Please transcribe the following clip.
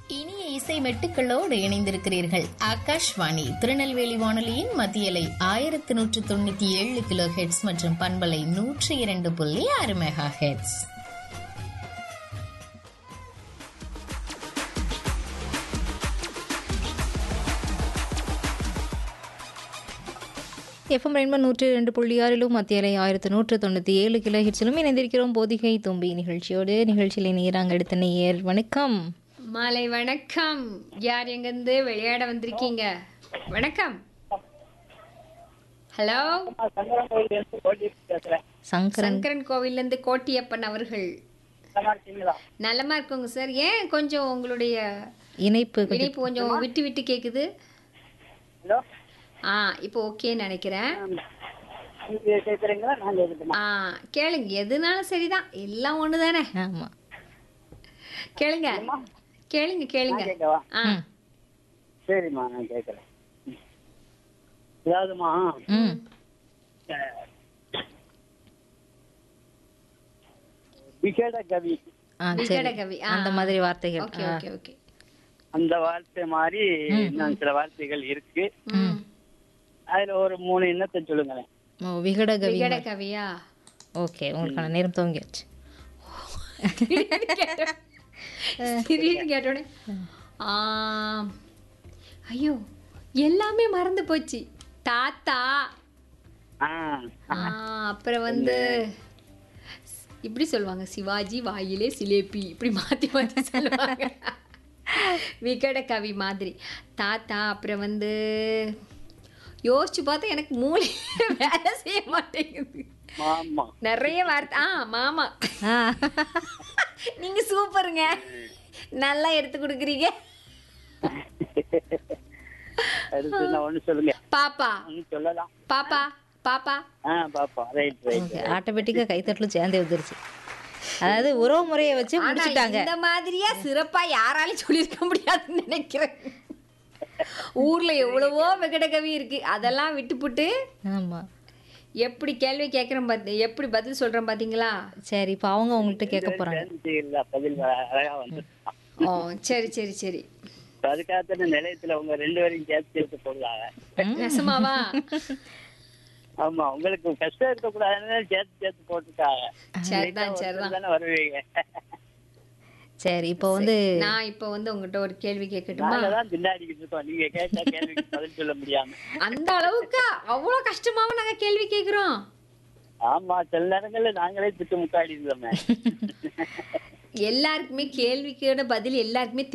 இனிய இசை மெட்டுக்களோடு இணைந்திருக்கிறீர்கள் ஆகாஷ்வாணி திருநெல்வேலி வானொலியின் மத்தியலை ஆயிரத்தி நூற்று தொண்ணூத்தி ஏழு கிலோ ஹெட்ஸ் மற்றும் பண்பலை நூற்றி இரண்டு புள்ளி ஆறு மெகா ஹெட்ஸ் எஃப்எம் ரெயின்போ நூற்றி ரெண்டு புள்ளி ஆறிலும் மத்தியலை ஆயிரத்து நூற்று தொண்ணூற்றி ஏழு கிலோ ஹிட்ஸிலும் இணைந்திருக்கிறோம் போதிகை தும்பி நிகழ்ச்சியோடு நிகழ்ச்சியில் நேராங்க அடுத்த நேயர் வணக்கம் மாலை வணக்கம் யார் எங்கிருந்து விளையாட வந்திருக்கீங்க வணக்கம் ஹலோ சங்கரன் சங்கரன் கோவில்ல இருந்து கோட்டியப்பன் அவர்கள் நலமா இருக்குங்க சார் ஏன் கொஞ்சம் உங்களுடைய இணைப்பு கொஞ்சம் இணைப்பு கொஞ்சம் விட்டு விட்டு கேக்குது ஹலோ ஆ இப்போ ஓகேன்னு நினைக்கிறேன் நீங்க கேக்குறீங்களா நான் கேட்கட்டுமா ஆ கேளுங்க எதுனாலும் சரிதான் எல்லாம் ஒண்ணு தானே ஆமாம் கேளுங்க கேளுங்க கேளுங்க கேட்கவா ஆ சரிம்மா நான் கேட்கறேன் அதாவதுமா ம் விகட கவி ஆ சரி விகடகவி ஆ அந்த மாதிரி வார்த்தைகள் ஓகே ஓகே ஓகே அந்த வார்த்தை மாதிரி இன்னும் சில வார்த்தைகள் இருக்கு ம் அதுல ஒரு மூணு எண்ணத்தை சொல்லுங்களேன் ஓ விகடகவி விகடகவியா ஓகே உங்களுக்கான நேரம் துவங்கியாச்சு திடீர்னு கேட்டோடனே ஆ, ஐயோ எல்லாமே மறந்து போச்சு தாத்தா ஆ ஆ, அப்புறம் வந்து இப்படி சொல்லுவாங்க சிவாஜி வாயிலே சிலேபி இப்படி மாத்தி மாத்தி சொல்லுவாங்க விகட கவி மாதிரி தாத்தா அப்புறம் வந்து யோசிச்சு பார்த்தா எனக்கு மூளை வேலை செய்ய மாட்டேங்குது ஆமா நிறைய வார்த்தை ஆ மாமா ஆ நீங்க சூப்பருங்க நல்லா எடுத்து கொடுக்குறீங்க அடுத்து நான் ஒண்ணு சொல்லுங்க பாப்பா ஒண்ணு சொல்லலாம் பாப்பா பாப்பா ஆ பாப்பா ரைட் ரைட் ஓகே ஆட்டோமேட்டிக்காக கைத்தட்டலும் சேர்ந்தே வந்துருச்சு அதாவது உறவு முறையை வச்சு ஆனா முடிச்சுட்டாங்க இந்த மாதிரியா சிறப்பா யாராலையும் சொல்லியிருக்க முடியாதுன்னு நினைக்கிறேன் ஊர்ல எவ்வளவோ விகடகவி இருக்கு அதெல்லாம் விட்டுப்புட்டு ஆமா எப்படி கேள்வி கேட்கறேன் பாத்து எப்படி பதில் சொல்றேன் பாத்தீங்களா சரி இப்போ அவங்க உங்கள்கிட்ட கேட்க போறாங்க இல்ல பதில் அழகா வந்து ஓ சரி சரி சரி அதுக்காகத்தானே நிலையத்துல உங்க ரெண்டு பேரையும் சேர்த்து சேர்த்து போடுறாங்க நெசமாவா ஆமா உங்களுக்கு கஷ்டம் இருக்க கூடாதுன்னு சேர்த்து சேர்த்து போட்டுட்டாங்க சரிதான் சரிதான் தானே வருவீங்க சரி இப்போ வந்து நான் இப்போ வந்து உங்ககிட்ட ஒரு கேள்வி கேட்கட்டுமா நாங்க தான் திண்டாடிக்கிட்டு இருக்கோம் நீங்க கேட்ட கேள்விக்கு பதில் சொல்ல முடியாம அந்த அளவுக்கு அவ்வளவு கஷ்டமாவும் நாங்க கேள்வி கேக்குறோம் ஆமா சில நேரங்கள்ல நாங்களே திட்டு முக்காடி இருந்தோமே எல்லாருக்குமே கேள்விக்கான பதில் எல்லாருக்குமே